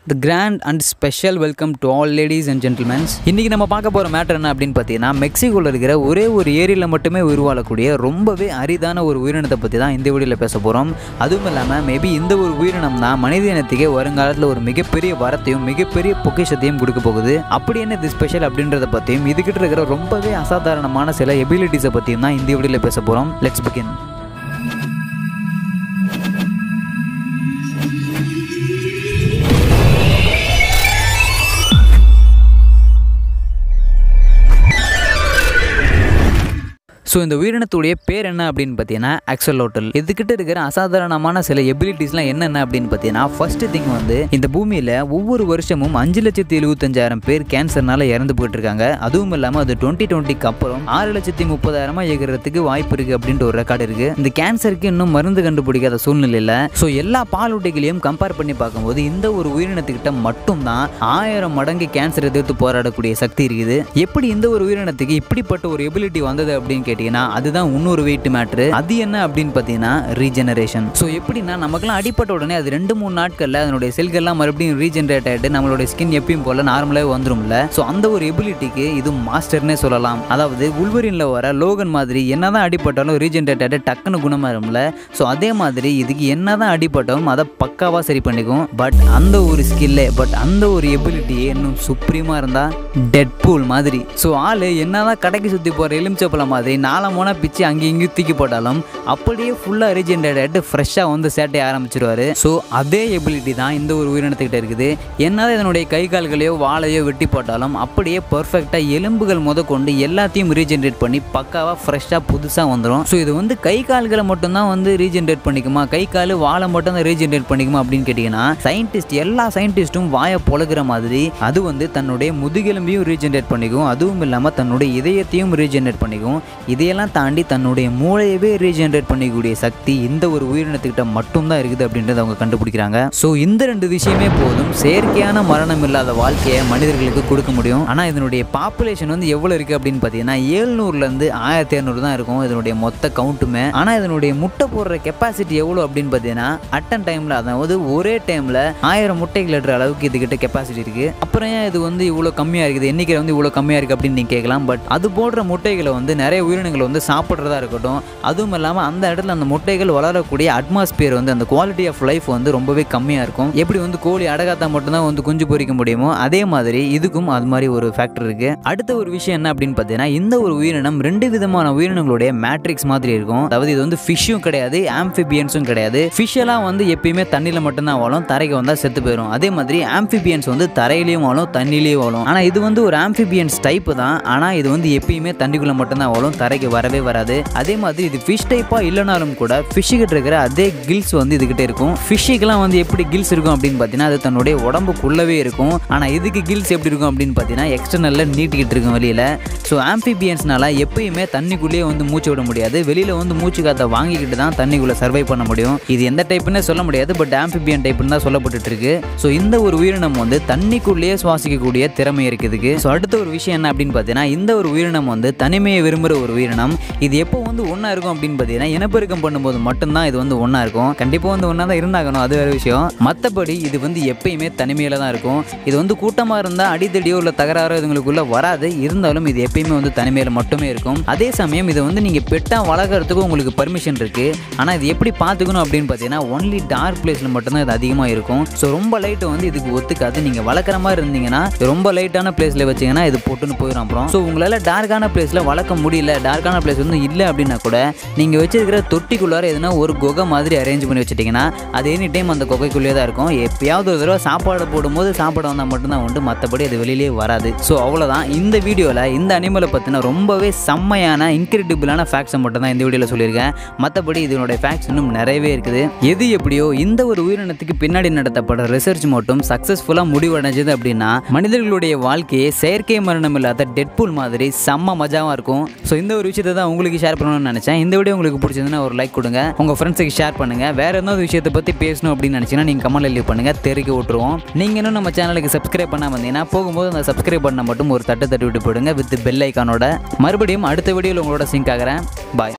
the grand and special welcome to all ladies and gentlemens இன்றைக்கி நம்ம பார்க்க போகிற மேட்டர் என்ன அப்படின்னு பார்த்தீங்கன்னா மெக்சிகோவில் இருக்கிற ஒரே ஒரு ஏரியில் மட்டுமே உயிர் வாழக்கூடிய ரொம்பவே அரிதான ஒரு உயிரினத்தை பற்றி தான் இந்த வீடியோவில் பேச போகிறோம் அதுவும் இல்லாமல் மேபி இந்த ஒரு உயிரினம் தான் மனித இனத்துக்கே வருங்காலத்தில் ஒரு மிகப்பெரிய வரத்தையும் மிகப்பெரிய பொக்கிஷத்தையும் கொடுக்க போகுது அப்படி என்ன இது ஸ்பெஷல் அப்படின்றத பற்றியும் இதுக்கிட்ட இருக்கிற ரொம்பவே அசாதாரணமான சில எபிலிட்டிஸை பற்றியும் தான் இந்த வீடியோவில் பேச போகிறோம் லெட்ஸ் பிகின் ஸோ இந்த உயிரினத்துடைய பேர் என்ன அப்படின்னு பார்த்தீங்கன்னா ஆக்சலோட்டல் இதுக்கிட்ட இருக்கிற அசாதாரணமான சில எபிலிட்டிஸ்லாம் என்னென்ன அப்படின்னு பார்த்தீங்கன்னா ஃபர்ஸ்ட் திங் வந்து இந்த பூமியில் ஒவ்வொரு வருஷமும் அஞ்சு லட்சத்தி எழுபத்தஞ்சாயிரம் பேர் கேன்சர்னால இறந்து போயிட்டு இருக்காங்க அதுவும் இல்லாமல் அது டுவெண்ட்டி டுவெண்ட்டிக்கு அப்புறம் ஆறு லட்சத்தி முப்பதாயிரமா எகிறதுக்கு வாய்ப்பு இருக்குது அப்படின்ற ஒரு ரெக்கார்டு இருக்குது இந்த கேன்சருக்கு இன்னும் மருந்து கண்டுபிடிக்காத சூழ்நிலையில் ஸோ எல்லா பாலூட்டிகளையும் கம்பேர் பண்ணி பார்க்கும்போது இந்த ஒரு உயிரினத்துக்கிட்ட மட்டும்தான் ஆயிரம் மடங்கு கேன்சர் எதிர்த்து போராடக்கூடிய சக்தி இருக்குது எப்படி இந்த ஒரு உயிரினத்துக்கு இப்படிப்பட்ட ஒரு எபிலிட்டி வந்தது அப்படின்னு கேட்டிங்கன்னா அதுதான் இன்னொரு வெயிட் மேட்ரு அது என்ன அப்படின்னு பார்த்தீங்கன்னா ரீஜெனரேஷன் ஸோ எப்படின்னா நமக்குலாம் அடிப்பட்ட உடனே அது ரெண்டு மூணு நாட்களில் அதனுடைய செல்கள்லாம் மறுபடியும் ரீஜெனரேட் ஆகிட்டு நம்மளோட ஸ்கின் எப்பயும் போல நார்மலாக வந்துரும்ல ஸோ அந்த ஒரு எபிலிட்டிக்கு இது மாஸ்டர்னே சொல்லலாம் அதாவது உள்வரின்ல வர லோகன் மாதிரி என்னதான் அடிப்பட்டாலும் ரீஜெனரேட் ஆகிட்டு டக்குன்னு குணமாயிரும்ல ஸோ அதே மாதிரி இதுக்கு என்னதான் அடிப்பட்டாலும் அதை பக்காவாக சரி பண்ணிக்கும் பட் அந்த ஒரு ஸ்கில்லே பட் அந்த ஒரு எபிலிட்டியே இன்னும் சுப்ரீமாக இருந்தால் டெட் பூல் மாதிரி ஸோ ஆள் என்னதான் கடைக்கு சுற்றி போகிற எலுமிச்சப்பழம் மாதிரி நாலாம் மூணா பிச்சு அங்கேயும் இங்கேயும் தூக்கி போட்டாலும் அப்படியே ஃபுல்லாக ரீஜென்ரேட் ஆகிட்டு ஃப்ரெஷ்ஷாக வந்து சேட்டைய ஆரம்பிச்சிருவாரு ஸோ அதே எபிலிட்டி தான் இந்த ஒரு உயிரினத்துக்கிட்ட இருக்குது என்னதான் இதனுடைய கை கால்களையோ வாழையோ வெட்டி போட்டாலும் அப்படியே பர்ஃபெக்டாக எலும்புகள் முத கொண்டு எல்லாத்தையும் ரீஜென்ரேட் பண்ணி பக்காவாக ஃப்ரெஷ்ஷாக புதுசாக வந்துடும் ஸோ இது வந்து கை கால்களை மட்டும்தான் வந்து ரீஜென்ரேட் பண்ணிக்குமா கை கால் வாழை மட்டும் தான் ரீஜென்ரேட் பண்ணிக்குமா அப்படின்னு கேட்டிங்கன்னா சயின்டிஸ்ட் எல்லா சயின்டிஸ்ட்டும் வாயை பொழக்கிற மாதிரி அது வந்து தன்னுடைய முதுகெலும்பையும் ரீஜென்ரேட் பண்ணிக்கும் அதுவும் இல்லாமல் தன்னுடைய இதயத்தையும் ரீஜென்ரேட் பண்ணிக்கும் இதையெல்லாம் தாண்டி தன்னுடைய மூளையவே ரீஜென்ரேட் பண்ணிக்கக்கூடிய சக்தி இந்த ஒரு உயிரினத்துக்கிட்ட மட்டும்தான் இருக்குது அப்படின்றத அவங்க கண்டுபிடிக்கிறாங்க ஸோ இந்த ரெண்டு விஷயமே போதும் செயற்கையான மரணம் இல்லாத வாழ்க்கையை மனிதர்களுக்கு கொடுக்க முடியும் ஆனால் இதனுடைய பாப்புலேஷன் வந்து எவ்வளோ இருக்குது அப்படின்னு பார்த்தீங்கன்னா ஏழ்நூறுலேருந்து ஆயிரத்தி இரநூறு தான் இருக்கும் இதனுடைய மொத்த கவுண்ட்டுமே ஆனால் இதனுடைய முட்டை போடுற கெப்பாசிட்டி எவ்வளோ அப்படின்னு பார்த்தீங்கன்னா அட்டன் டைமில் அதாவது ஒரே டைமில் ஆயிரம் முட்டைகள் இடுற அளவுக்கு இதுகிட்ட கெப்பாசிட்டி இருக்குது அப்புறம் ஏன் இது வந்து இவ்வளோ கம்மியாக இருக்குது எண்ணிக்கை வந்து இவ்வளோ கம்மியாக இருக்குது அப்படின்னு நீங்கள் கேட்கலாம் பட் அது போடுற முட்டைகளை வந்து நிறைய உயிரினங்கள் வந்து சாப்பிட்றதா இருக்கட்டும் அதுவும் இல்லாமல் அந்த இடத்துல அந்த முட்டைகள் வளரக்கூடிய அட்மாஸ்பியர் வந்து அந்த குவாலிட்டி ஆஃப் லைஃப் வந்து ரொம்பவே கம்மியாக இருக்கும் எப்படி வந்து கோழி அடகாத்தா மட்டும்தான் வந்து குஞ்சு பொரிக்க முடியுமோ அதே மாதிரி இதுக்கும் அது மாதிரி ஒரு ஃபேக்டர் இருக்கு அடுத்த ஒரு விஷயம் என்ன அப்படின்னு பார்த்தீங்கன்னா இந்த ஒரு உயிரினம் ரெண்டு விதமான உயிரினங்களுடைய மேட்ரிக்ஸ் மாதிரி இருக்கும் அதாவது இது வந்து ஃபிஷ்ஷும் கிடையாது ஆம்பிபியன்ஸும் கிடையாது ஃபிஷ் எல்லாம் வந்து எப்பயுமே தண்ணியில் மட்டும்தான் வாழும் தரைக்கு வந்தால் செத்து போயிடும் அதே மாதிரி ஆம்பிபியன்ஸ் வந்து தரையிலையும் வாழும் தண்ணிலையும் வாழும் ஆனால் இது வந்து ஒரு ஆம்பிபியன்ஸ் டைப் தான் ஆனால் இது வந்து எப்பயுமே தண்ணிக்குள்ளே மட்டும்தான் வாழும் தரைக்கு வரவே வராது அதே மாதிரி இது ஃபிஷ் டைப்பாக இல்லைனாலும் கூட ஃபிஷ்ஷுக்கிட்ட இருக்கிற அதே கில்ஸ் வந்து இதுகிட்ட இருக்கும் ஃபிஷ்ஷுக்கெல்லாம் வந்து எப்படி கில்ஸ் இருக்கும் அப்படின்னு பார்த்தீங்கன்னா அது தன்னுடைய உடம்புக்குள்ளவே இருக்கும் ஆனால் இதுக்கு கில்ஸ் எப்படி இருக்கும் அப்படின்னு பார்த்தீங்கன்னா எக்ஸ்டர்னலில் நீட்டிக்கிட்டு இருக்கும் வெளியில் ஸோ ஆம்பிபியன்ஸ்னால எப்பயுமே தண்ணிக்குள்ளேயே வந்து மூச்சு விட முடியாது வெளியில் வந்து மூச்சு காற்றை வாங்கிக்கிட்டு தான் தண்ணிக்குள்ளே சர்வை பண்ண முடியும் இது எந்த டைப்புன்னே சொல்ல முடியாது பட் ஆம்பிபியன் டைப்னு தான் சொல்லப்பட்டு இருக்கு ஸோ இந்த ஒரு உயிரினம் வந்து தண்ணிக்குள்ளேயே சுவாசிக்கக்கூடிய திறமை இருக்குதுக்கு ஸோ அடுத்த ஒரு விஷயம் என்ன அப்படின்னு பார்த்தீங்கன்னா இந்த ஒரு உயிரினம் வந்து தனிமையை விரும்புகிற ஒரு உயிரினம் இது எப்போ வந்து ஒன்றா இருக்கும் அப்படின்னு பார்த்தீங்கன்னா இனப்பெருக்கம் பண்ணும்போது மட்டும்தான் இது வந்து ஒன்றா இருக்கும் கண்டிப்பாக வந்து ஒன்றா தான் இருந்தாகணும் அது வேறு விஷயம் மற்றபடி இது வந்து எப்பயுமே தனிமையில் தான் இருக்கும் இது வந்து கூட்டமாக இருந்தால் அடித்தடியோ இல்லை தகராறோ இதுங்களுக்குள்ளே வராது இருந்தாலும் இது எப்பயுமே வந்து தனிமையில் மட்டுமே இருக்கும் அதே சமயம் இதை வந்து நீங்கள் பெட்டாக வளர்க்குறதுக்கு உங்களுக்கு பர்மிஷன் இருக்குது ஆனால் இது எப்படி பார்த்துக்கணும் அப்படின்னு பார்த்தீங்கன்னா ஒன்லி டார்க் பிளேஸில் மட்டும்தான் இது அதிகமாக இருக்கும் ஸோ ரொம்ப லைட்டு வந்து இதுக்கு ஒத்துக்காது நீங்கள் வளர்க்குற மாதிரி இருந்தீங்கன்னா ரொம்ப லைட்டான பிளேஸில் வச்சிங்கன்னா இது போட்டுன்னு போயிடும் அப்புறம் ஸோ உங்களால் டார்க்கான பிளேஸில் வளர்க்க முடியல டார்க்கான பிளேஸ் வந்து இல்லை அப்படின்னா கூட நீங்கள் வச்சிருக்கிற தொட்டிக்குள்ளார எதுனா ஒரு குகை மாதிரி அரேஞ்ச் பண்ணி வச்சுட்டிங்கன்னா அது எனி டைம் அந்த குகைக்குள்ளேயே தான் இருக்கும் எப்பயாவது ஒரு தடவை சாப்பாடு போடும்போது சாப்பாடு வந்தால் மட்டும்தான் உண்டு மற்றபடி அது வெளியிலே வராது ஸோ அவ்வளோதான் இந்த வீடியோவில் இந்த அனிமலை பற்றின ரொம்பவே செம்மையான இன்கிரெடிபிளான ஃபேக்ட்ஸை மட்டும் தான் இந்த வீடியோவில் சொல்லியிருக்கேன் மற்றபடி இதனுடைய ஃபேக்ட்ஸ் இன்னும் நிறையவே இருக்குது எது எப்படியோ இந்த ஒரு உயிரினத்துக்கு பின்னாடி நடத்தப்பட்ட ரிசர்ச் மட்டும் சக்ஸஸ்ஃபுல்லாக முடிவடைஞ்சது அப்படின்னா மனிதர்களுடைய வாழ்க்கையை செயற்கை மரணம் இல்லாத டெட்பூல் மாதிரி செம்ம மஜாவாக இருக்கும் ஸோ இந்த ஒரு விஷயத்தை தான் உங்களுக்கு ஷேர் பண்ணணும்னு நினச்சேன் இந்த வீடியோ உங்களுக்கு பிடிச்சதுன்னா ஒரு லைக் கொடுங்க உங்கள் ஃப்ரெண்ட்ஸுக்கு ஷேர் பண்ணுங்கள் வேறு ஏதாவது விஷயத்தை பற்றி பேசணும் அப்படின்னு நினச்சிங்கன்னா நீங்கள் கமெண்ட்ல லீவ் பண்ணுங்கள் தெரிவிக்க விட்டுருவோம் நீங்கள் இன்னும் நம்ம சேனலுக்கு சப்ஸ்கிரைப் பண்ணாமல் வந்தீங்கன்னா போகும்போது அந்த சப்ஸ்கிரைப் பண்ண மட்டும் ஒரு தட்டு தட்டி விட்டு போயிடுங்க வித் பெல் ஐக்கானோட மறுபடியும் அடுத்த வீடியோவில் உங்களோட சிங்க் ஆகிறேன் பாய்